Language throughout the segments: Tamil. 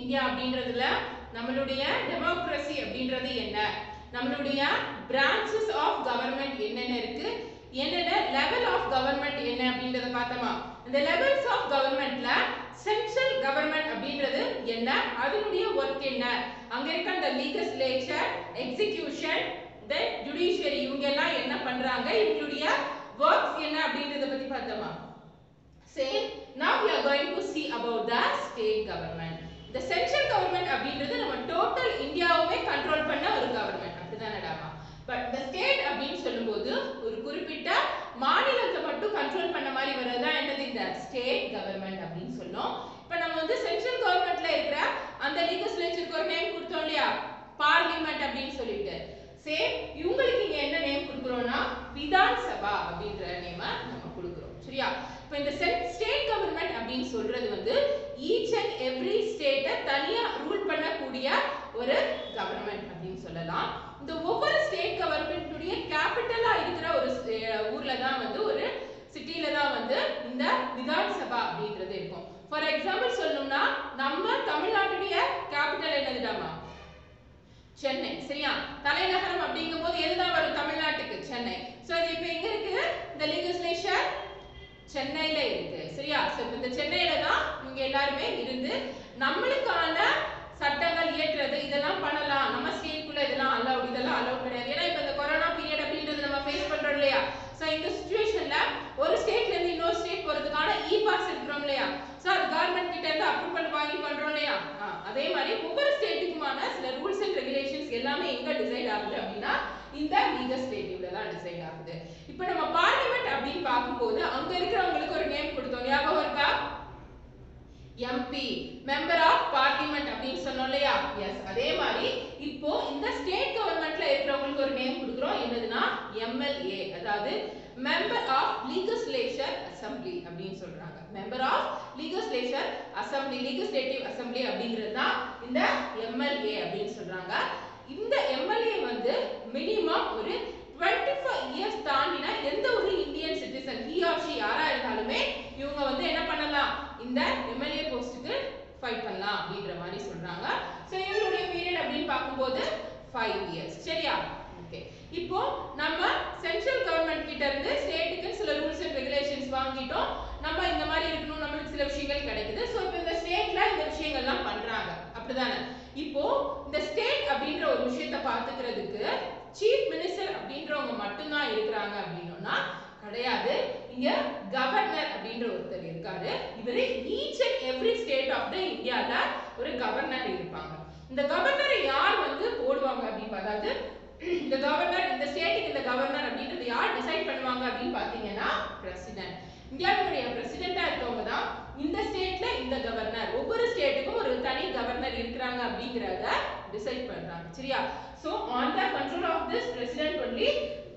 இந்தியா அப்படின்றதுல நம்மளுடைய டெமோக்ரஸி அப்படின்றது என்ன நம்மளுடைய பிரான்ச்சஸ் ஆஃப் கவர்மெண்ட் என்னென்ன இருக்கு என்னென்ன லெவல் ஆஃப் கவர்மெண்ட் என்ன அப்படின்றத பார்த்தோமா இந்த லெவல்ஸ் ஆஃப் கவர்மெண்ட்ல சென்ட்ரல் கவர்மெண்ட் அப்படின்றது என்ன அதனுடைய ஒர்க் என்ன அங்க இருக்க அந்த லீஜிஸ்லேச்சர் எக்ஸிகியூஷன் தென் ஜுடிஷியரி இவங்க எல்லாம் என்ன பண்றாங்க இவங்களுடைய ஒர்க்ஸ் என்ன அப்படின்றத பத்தி பார்த்தோமா same now we are going to see about the state government the central government அப்படின்றது நம்ம டோட்டல் இந்தியாவுமே கண்ட்ரோல் பண்ண ஒரு கவர்மெண்ட் அப்படிதானடாமா பட் the state அப்படின்னு சொல்லும்போது ஒரு குறிப்பிட்ட மாநிலத்தை மட்டும் கண்ட்ரோல் பண்ண மாதிரி வரதா என்னது இந்த ஸ்டேட் கவர்மெண்ட் அப்படின்னு சொல்லும் இப்போ நம்ம வந்து சென்ட்ரல் கவர்மெண்ட்ல இருக்கிற அந்த லீஜிஸ்லேச்சருக்கு ஒரு நேம் கொடுத்தோம் இல்லையா பார்லிமெண்ட் அப்படின்னு சொல்லிட்டு சேம் இவங்களுக்கு இங்க என்ன நேம் கொடுக்குறோம்னா விதான் சபா அப்படின்ற நேம நம்ம கொடுக்குறோம் சரியா இப்போ இந்த ஸ்டேட் கவர்மெண்ட் அப்படின்னு சொல்றது வந்து ஈச் அண்ட் எவ்ரி ஸ்டேட்டை தனியா ரூல் பண்ணக்கூடிய ஒரு கவர்மெண்ட் அப்படின்னு சொல்லலாம் இந்த ஒவ்வொரு ஸ்டேட் கவர்மெண்ட்டுடைய கேபிட்டலா இருக்கிற ஒரு ஸ்டே- ஊர்ல தான் வந்து ஒரு சிட்டில தான் வந்து இந்த விதான் சபா அப்படின்றது இருக்கும் ஃபார் எக்ஸாம்பிள் சொல்லணும்னா நம்ம தமிழ்நாட்டுடைய கேபிட்டல் என்னதுடாமா சென்னை சரியா தலைநகரம் அப்படிங்கும் போது எதுதான் வரும் தமிழ்நாட்டுக்கு சென்னை சோ இது இப்போ எங்க இருக்கு இந்த லெஜிஸ்லேஷன் சென்னையில இருக்கு சரியா சோ இப்போ இந்த சென்னையில தான் இவங்க எல்லாருமே இருந்து நம்மளுக்கான சட்டங்கள் இயற்றுறது இதெல்லாம் பண்ணலாம் நம்ம ஸ்டேட்குள்ள இதெல்லாம் அலௌட் இதெல்லாம் அலௌட் கிடையாது ஏன்னா இப்போ இந்த கொரோனா பீரியட் அப்படின்றது நம்ம ஃபேஸ் பண்றோம் இல்லையா சோ இந்த சுச்சுவேஷன்ல ஒரு ஸ்டேட்ல இருந்து இன்னொரு ஸ்டேட் போறதுக்கான இ பாஸ் இருக்கிறோம் இல்லையா சோ அது கவர்மெண்ட் கிட்ட இருந்து அப்ரூவல் வாங்கி பண்றோம் இல்லையா ஆ, அதே மாதிரி ஒவ்வொரு ஸ்டேட்டுக்குமான சில ரூல்ஸ் அண்ட் ரெகுலேஷன்ஸ் எல்லாமே எங்க டிசைட் ஆகுது அப்படின்னா இந்த லீஜிஸ்லேட்டிவ்ல தான் டிசைட் ஆகுது இப்போ நம்ம பார்லிமெண்ட் அப்படின்னு பார்க்கும்போது அங்க இருக்கிறவங்களுக்கு ஒரு நேம் கொடுத்தோம் ஞாபகம் இருக்கா எம்பி மெம்பர் ஆஃப் பார்லிமெண்ட் அப்படின்னு சொன்னோம் இல்லையா எஸ் அதே மாதிரி இப்போ இந்த ஸ்டேட் கவர்மெண்ட்ல இருக்கிறவங்களுக்கு ஒரு நேம் கொடுக்குறோம் என்னதுன்னா எம்எல்ஏ அதாவது மெம்பர் ஆஃப் லீஜிஸ்லேச்சர் அசம்பிளி அப்படின்னு சொல்றாங்க member of legislature assembly legislative assembly அப்படிங்கிறது தான் இந்த எம்எல்ஏ அப்படின்னு சொல்றாங்க இந்த எம்எல்ஏ வந்து மினிமம் ஒரு 25 ஃபைவ் இயர்ஸ் தாண்டினா எந்த ஒரு Indian citizen he or she யாரா இருந்தாலுமே இவங்க வந்து என்ன பண்ணலாம் இந்த எம்எல்ஏ போஸ்ட்டுக்கு ஃபைட் பண்ணலாம் அப்படின்ற மாதிரி சொல்றாங்க ஸோ இவங்களுடைய பீரியட் அப்படின்னு பார்க்கும்போது ஃபைவ் இயர்ஸ் சரியா ஓகே இப்போ நம்ம சென்ட்ரல் கவர்மெண்ட் கிட்ட இருந்து ஸ்டேட்டுக்கு சில ரூல்ஸ் அண்ட் ரெகுலேஷன்ஸ் வாங்கிட்டோம் நம்ம இந்த மாதிரி இருக்கணும் நம்மளுக்கு சில விஷயங்கள் கிடைக்குது ஸோ இப்போ இந்த ஸ்டேட்ல இந்த விஷயங்கள்லாம் பண்றாங்க அப்படிதானே இப்போ இந்த ஸ்டேட் அப்படின்ற ஒரு விஷயத்தை பார்த்துக்கிறதுக்கு சீஃப் மினிஸ்டர் அப்படின்றவங்க மட்டும்தான் இருக்கிறாங்க அப்படின்னோம்னா கிடையாது இங்க கவர்னர் அப்படின்ற ஒருத்தர் இருக்காரு இவரு each and every state of the இந்தியால ஒரு கவர்னர் இருப்பாங்க இந்த கவர்னரை யார் வந்து போடுவாங்க அப்படின்னு அதாவது இந்த கவர்னர் இந்த ஸ்டேட்டுக்கு இந்த கவர்னர் அப்படின்றது யார் டிசைட் பண்ணுவாங்க அப்படின்னு பாத்தீங்கன்னா பிரசிடென்ட் இந்தியாவுடைய பிரசிடென்டா இருக்கவங்க தான் இந்த ஸ்டேட்ல இந்த கவர்னர் ஒவ்வொரு ஸ்டேட்டுக்கும் ஒரு தனி கவர்னர் இருக்கிறாங்க அப்படிங்கறத டிசைட் பண்றாங்க சரியா so on the control of this president only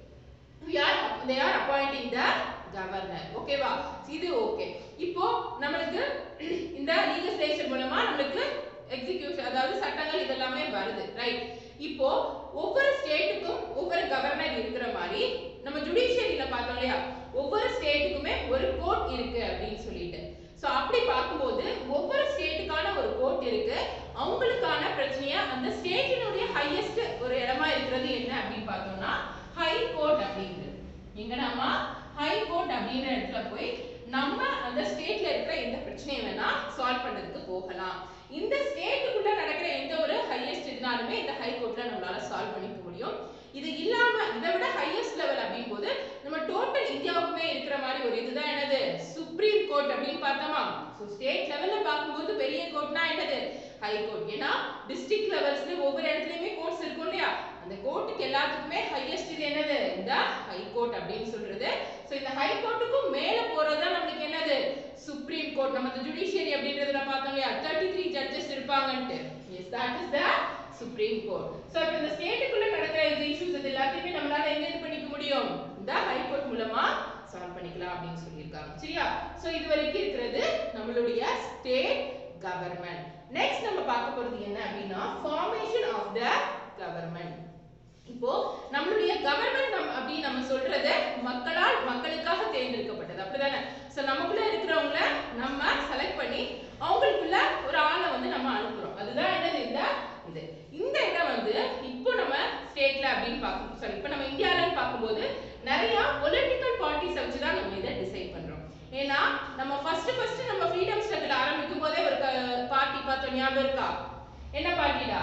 we are they are appointing the governor ஓகேவா இது ஓகே இப்போ நம்மளுக்கு இந்த லீஜிஸ்லேஷன் மூலமா நம்மளுக்கு எக்ஸிகியூஷன் அதாவது சட்டங்கள் இதெல்லாமே வருது ரைட் இப்போ ஒவ்வொரு ஸ்டேட்டுக்கும் ஒவ்வொரு கவர்னர் இருக்கிற மாதிரி நம்ம ஜுடிஷியரியில பார்த்தோம் இல்லையா ஒவ்வொரு ஸ்டேட்டுக்குமே ஒரு கோர்ட் இருக்கு அப்படின்னு சொல்லிட்டு சோ அப்படி பார்க்கும்போது ஒவ்வொரு ஸ்டேட்டுக்கான ஒரு கோர்ட் இருக்கு அவங்களுக்கான பிரச்சனைய அந்த ஸ்டேட்டினுடைய ஹையஸ்ட் ஒரு இடமா இருக்கிறது என்ன அப்படின்னு பார்த்தோம்னா ஹை கோர்ட் அப்படிங்கிறது எங்கடாமா ஹை கோர்ட் அப்படின்ற இடத்துல போய் நம்ம அந்த ஸ்டேட்ல இருக்கிற எந்த பிரச்சனையை வேணா சால்வ் பண்றதுக்கு போகலாம் இந்த ஸ்டேட்டுக்குள்ள நடக்கிற எந்த ஒரு ஹையஸ்ட் இதுனாலுமே இந்த ஹை கோர்ட்ல நம்மளால சால்வ் பண்ணிக்க முடியும் இது இல்லாம இதை விட ஹையஸ்ட் லெவல் அப்படிங்கும் போது நம்ம டோட்டல் இந்தியாவுக்குமே இருக்கிற மாதிரி ஒரு இதுதான் என்னது சுப்ரீம் கோர்ட் அப்படின்னு பார்த்தோமா ஸோ ஸ்டேட் லெவல்ல பார்க்கும்போது பெரிய கோர்ட்னா என்னது ஹை கோர்ட் ஏன்னா டிஸ்ட்ரிக்ட் லெவல்ஸ்ல ஒவ்வொரு இடத்துலயுமே கோர்ட்ஸ் இருக்கும் இல்லையா அந்த கோர்ட்டுக்கு எல்லாத்துக்குமே ஹையஸ்ட் இது என்னது இந்த ஹை கோர்ட் அப்படின்னு சொல்றது ஸோ இந்த ஹை கோர்ட்டுக்கும் மேல போறது தான் நம்மளுக்கு என்னது சுப்ரீம் கோர்ட் நம்ம ஜுடிஷியரி அப்படின்றதுல பார்த்தோம் இல்லையா தேர்ட்டி த்ரீ ஜட்ஜஸ் இருப்பாங்கன்ட்டு yes that is the supreme court so இப்போ இந்த ஸ்டேட்டுக்குள்ள நடக்கிற இந்த இஷ்யூஸ் இது எல்லாத்தையுமே நம்மளால எங்க இது பண்ணிக்க முடியும் இந்த ஹை கோர்ட் மூலமா சால்வ் பண்ணிக்கலாம் அப்படின்னு சொல்லியிருக்காங்க சரியா ஸோ இது வரைக்கும் இருக்கிறது நம்மளுடைய ஸ்டேட் கவர்மெண்ட் நெக்ஸ்ட் நம்ம பார்க்க போறது என்ன அப்படின்னா ஃபார்மேஷன் ஆஃப் த கவர்மெண்ட் இப்போ நம்மளுடைய கவர்மெண்ட் நம் அப்படின்னு நம்ம சொல்றது மக்களால் மக்களுக்காக தேர்ந்தெடுக்கப்பட்டது அப்படிதானே சோ நமக்குள்ள இருக்கிறவங்கள நம்ம செலக்ட் பண்ணி அவங்களுக்குள்ள ஒரு ஆளை வந்து நம்ம அனுப்புறோம் அது இது இந்த இடம் வந்து இப்போ நம்ம ஸ்டேட்ல அப்படின்னு பார்க்கும் சாரி இப்போ நம்ம இந்தியாலன்னு பார்க்கும்போது நிறைய பொலிட்டிக்கல் பார்ட்டிஸ் வச்சு தான் நம்ம இதை டிசைட் பண்றோம் ஏன்னா நம்ம ஃபர்ஸ்ட் ஃபர்ஸ்ட் நம்ம ஃப்ரீடம் ஸ்ட்ரகிள் ஆரம்பிக்கும் போதே ஒரு பார்ட்டி பார்த்தோம் ஞாபகம் இருக்கா என்ன பார்ட்டிடா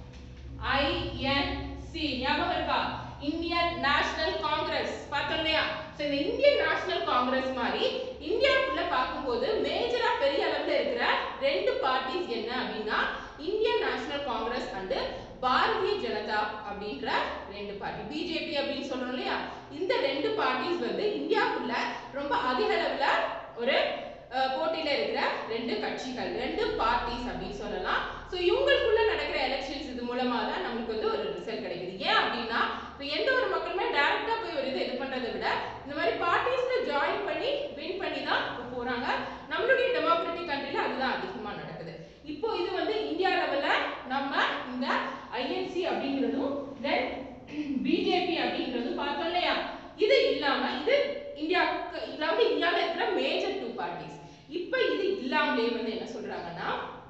ஐஎன்சி ஞாபகம் இருக்கா இந்தியன் நேஷனல் காங்கிரஸ் பார்த்தோம் இல்லையா ஸோ இந்த இந்தியன் நேஷனல் காங்கிரஸ் மாதிரி இந்தியாவுக்குள்ள பார்க்கும்போது மேஜரா பெரிய அளவுல இருக்கிற ரெண்டு பார்ட்டிஸ் என்ன அப்படின்னா Indian National Congress and Bharatiya Janata அப்படின்ற ரெண்டு பார்ட்டி பிஜேபி அப்படின்னு சொல்றோம் இல்லையா இந்த ரெண்டு பார்ட்டிஸ் வந்து இந்தியாவுக்குள்ள ரொம்ப அதிக அளவுல ஒரு அஹ், போட்டியில இருக்கிற ரெண்டு கட்சிகள் ரெண்டு பார்ட்டிஸ் அப்படின்னு சொல்லலாம் ஸோ இவங்களுக்குள்ள நடக்கிற எலெக்ஷன்ஸ் இது மூலமா தான் நமக்கு வந்து ஒரு ரிசல்ட் கிடைக்குது ஏன் அப்படின்னா இப்போ எந்த ஒரு மக்களுமே டைரக்டா போய் ஒரு இதை இது பண்றதை விட இந்த மாதிரி பார்ட்டிஸ்ல ஜாயின் பண்ணி வின் பண்ணி தான் இப்போ போறாங்க நம்மளுடைய டெமோக்ராட்டிக் கண்ட்ரில அதுதான் அதிகமா நடக்குது இப்போ இது வந்து இந்தியா லெவல்ல நம்ம இந்த ஐஎன்சி அப்படிங்கிறதும் தென் பிஜேபி அப்படிங்கிறதும் பார்த்தோம் இல்லையா இது இல்லாம இது இந்தியாவுக்கு இல்லாம இந்தியாவில் இருக்கிற மேஜர் டூ பார்ட்டிஸ் இப்போ இது இல்லாமலே வந்து என்ன சொல்றாங்கன்னா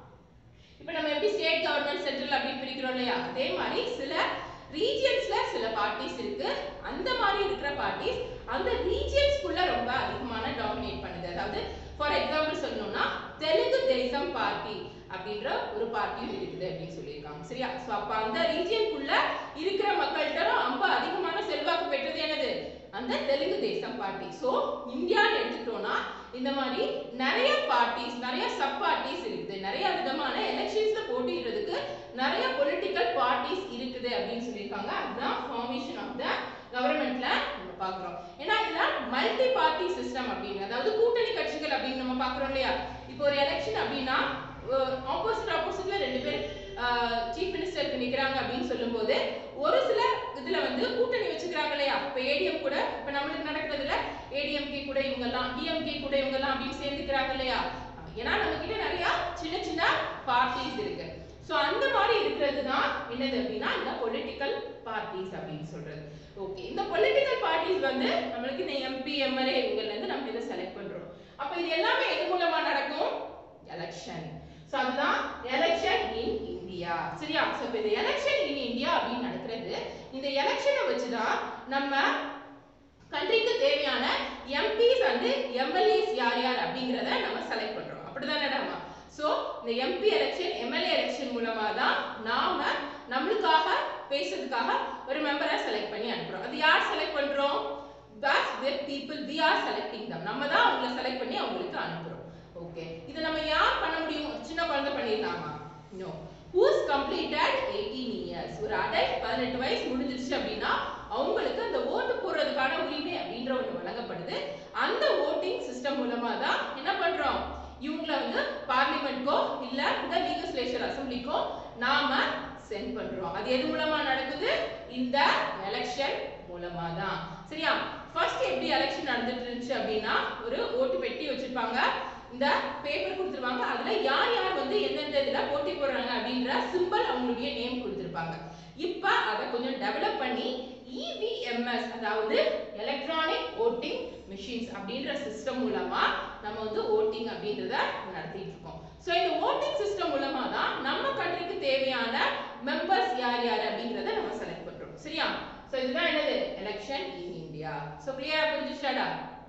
இப்போ நம்ம எப்படி ஸ்டேட் கவர்மெண்ட் சென்ட்ரல் அப்படின்னு பிரிக்கிறோம் இல்லையா அதே மாதிரி சில ரீஜியன்ஸ்ல சில பார்ட்டிஸ் இருக்கு அந்த மாதிரி இருக்கிற பார்ட்டிஸ் அந்த ரீஜியன்ஸ்குள்ள ரொம்ப அதிகமான டாமினேட் பண்ணுது அதாவது ஃபார் எக்ஸாம்பிள் சொல்லணும்னா தெலுங்கு தேசம் பார்ட்டி அப்படின்ற ஒரு பார்ட்டியும் இருக்குது அப்படின்னு சொல்லியிருக்காங்க சரியா ஸோ அப்போ அந்த ரீஜியனுக்குள்ள இருக்கிற மக்கள்கிட்ட ரொம்ப அதிகமான செல்வாக்கு பெற்றது என்னது அந்த தெலுங்கு தேசம் பார்ட்டி ஸோ இந்தியான்னு எடுத்துக்கிட்டோம்னா இந்த மாதிரி நிறைய பார்ட்டிஸ் நிறைய சப் பார்ட்டிஸ் இருக்குது நிறைய விதமான எலெக்ஷன்ஸ்ல போட்டியிடுறதுக்கு நிறைய பொலிட்டிக்கல் பார்ட்டிஸ் இருக்குது அப்படின்னு சொல்லியிருக்காங்க அதுதான் ஃபார்மேஷன் ஆஃப் த கவர்மெண்ட்ல நம்ம பார்க்குறோம் ஏன்னா இதுல மல்டி பார்ட்டி சிஸ்டம் அப்படின்னு அதாவது கூட்டணி கட்சிகள் அப்படின்னு நம்ம பார்க்குறோம் இல்லையா இப்போ ஒரு எலெக்ஷன் அப்படின்னா ஆப்போசிட் ஆப்போசிட்ல ரெண்டு பேர் சீஃப் மினிஸ்டருக்கு நிக்கிறாங்க அப்படின்னு சொல்லும்போது ஒரு சில இதுல வந்து கூட்டணி வச்சுக்கிறாங்க இல்லையா இப்ப ஏடிஎம் கூட இப்ப நம்மளுக்கு நடக்கிறதுல ஏடிஎம்கே கூட இவங்கெல்லாம் டிஎம்கே கூட இவங்கெல்லாம் அப்படின்னு சேர்ந்துக்கிறாங்க இல்லையா ஏன்னா நம்ம கிட்ட நிறைய சின்ன சின்ன பார்ட்டிஸ் இருக்கு சோ அந்த மாதிரி இருக்கிறது தான் என்னது அப்படின்னா இந்த பொலிட்டிக்கல் பார்ட்டிஸ் அப்படின்னு சொல்றது ஓகே இந்த பொலிட்டிக்கல் பார்ட்டிஸ் வந்து நம்மளுக்கு இந்த எம்பி எம்எல்ஏ இவங்கல இருந்து நம்ம இதை செலக்ட் பண்றோம் அப்ப இது எல்லாமே எது மூலமா நடக்கும் எலெக்ஷன் சோ அதுதான் எலெக்ஷன் இன் இந்தியா சரியா சோ இப்போ இந்த எலெக்ஷன் இன் இந்தியா அப்படின்னு நடக்கிறது இந்த எலெக்ஷனை வச்சு தான் நம்ம கண்ட்ரிக்கு தேவையான எம்பிஸ் அண்ட் எம்எல்ஏஸ் யார் யார் அப்படிங்கிறத நம்ம செலக்ட் பண்றோம் அப்படிதானேடாமா சோ இந்த எம்பி எலெக்ஷன் எம்எல்ஏ எலெக்ஷன் மூலமா தான் நாம நம்மளுக்காக பேசுறதுக்காக ஒரு மெம்பரை செலக்ட் பண்ணி அனுப்புறோம் அது யார் செலக்ட் பண்றோம் that's the people we are selecting them நம்ம தான் அவங்கள செலக்ட் பண்ணி அவங்களுக்கு அனுப்புறோம் ஓகே இது நம்ம யார் பண்ண முடியும் சின்ன குழந்தை பண்ணிடலாமா no who's completed eighteen years ஒரு அடல்ட் பதினெட்டு வயசு முடிஞ்சிருச்சு அப்படின்னா அவங்களுக்கு அந்த ஓட்டு போடுறதுக்கான உரிமை அப்படின்ற ஒன்று வழங்கப்படுது அந்த ஓட்டிங் சிஸ்டம் மூலமா தான் என்ன பண்றோம் இவங்கள வந்து பார்லிமெண்ட்க்கோ இல்ல இந்த லீகிஸ்லேச்சர் அசம்பிளிக்கோ நாம சென்ட் பண்றோம் அது எது மூலமா நடக்குது இந்த எலெக்ஷன் மூலமா தான் சரியா ஃபர்ஸ்ட் எப்படி எலெக்ஷன் நடந்துட்டு இருந்துச்சு அப்படின்னா ஒரு ஓட்டு பெட்டி வச்சிருப்பாங்க இந்த பேப்பர் கொடுத்துருவாங்க அதுல யார் யார் வந்து எந்தெந்த இதுல போட்டி போடுறாங்க அப்படின்ற சிம்பிள் அவங்களுடைய நேம் கொடுத்துருப்பாங்க இப்ப அதை கொஞ்சம் டெவலப் பண்ணி இவிஎம்எஸ் அதாவது எலக்ட்ரானிக் ஓட்டிங் மிஷின்ஸ் அப்படின்ற சிஸ்டம் மூலமா நம்ம வந்து ஓட்டிங் அப்படின்றத நடத்திட்டு இருக்கோம் ஸோ இந்த ஓட்டிங் சிஸ்டம் மூலமா தான் நம்ம கண்ட்ரிக்கு தேவையான மெம்பர்ஸ் யார் யார் அப்படின்றத நம்ம செலக்ட் பண்றோம் சரியா ஸோ இதுதான் என்னது எலெக்ஷன் இன் இந்தியா ஸோ கிளியரா புரிஞ்சுச்சாடா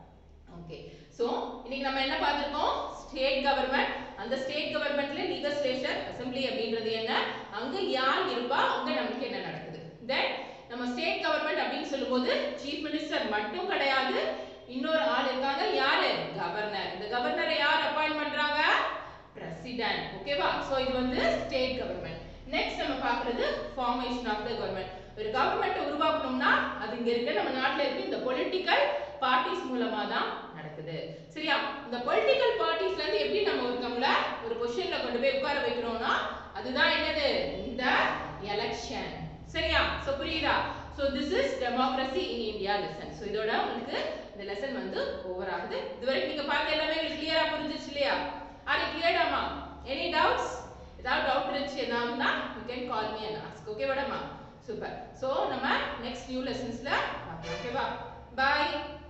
ஓகே ஸோ இன்னைக்கு நம்ம என்ன பார்த்திருக்கோம் ஸ்டேட் கவர்மெண்ட் அந்த ஸ்டேட் கவர்மெண்ட்ல லீகிஸ்லேச்சர் அசெம்பிளி அப்படின்றது என்ன அங்க யார் இருப்பா அங்க நமக்கு என்ன நடக்குது தென் நம்ம ஸ்டேட் கவர்மெண்ட் அப்படின்னு சொல்லும்போது சீஃப் மினிஸ்டர் மட்டும் கிடையாது இன்னொரு ஆள் இருக்காங்க யாரு கவர்னர் இந்த கவர்னரை யார் அப்பாயிண்ட் பண்றாங்க பிரசிடென்ட் ஓகேவா சோ இது வந்து ஸ்டேட் கவர்மெண்ட் நெக்ஸ்ட் நம்ம பார்க்கிறது ஃபார்மேஷன் ஆஃப் த கவர்மெண்ட் ஒரு கவர்மெண்ட் உருவாக்கணும்னா அது இங்க இருக்கு நம்ம நாட்டுல இருக்கு இந்த பொலிட்டிக்கல் பார்ட்டிஸ் மூலமா தான் நடக்குது சரியா இந்த பொலிட்டிக்கல் பார்ட்டிஸ்ல இருந்து எப்படி நம்ம ஒருத்தவங்கள ஒரு பொசிஷன்ல கொண்டு போய் உட்கார வைக்கிறோம்னா அதுதான் என்னது இந்த எலெக்ஷன் சரியா சோ புரியுதா so this is democracy in India lesson so இதோட உங்களுக்கு இந்த லெசன் வந்து ஓவர் ஆகுது இதுவரைக்கும் நீங்க பார்த்த எல்லாமே உங்களுக்கு கிளியரா புரிஞ்சிச்சு இல்லையா ஆர் கிளியர்டாமா எனி டவுட்ஸ் ஏதாவது டவுட் இருந்துச்சு ஏதாவதுனா you can call me and ask okay மேடமா சூப்பர் ஸோ நம்ம நெக்ஸ்ட் நியூ லெசன்ஸ்ல பார்க்கலாம் ஓகேவா பாய்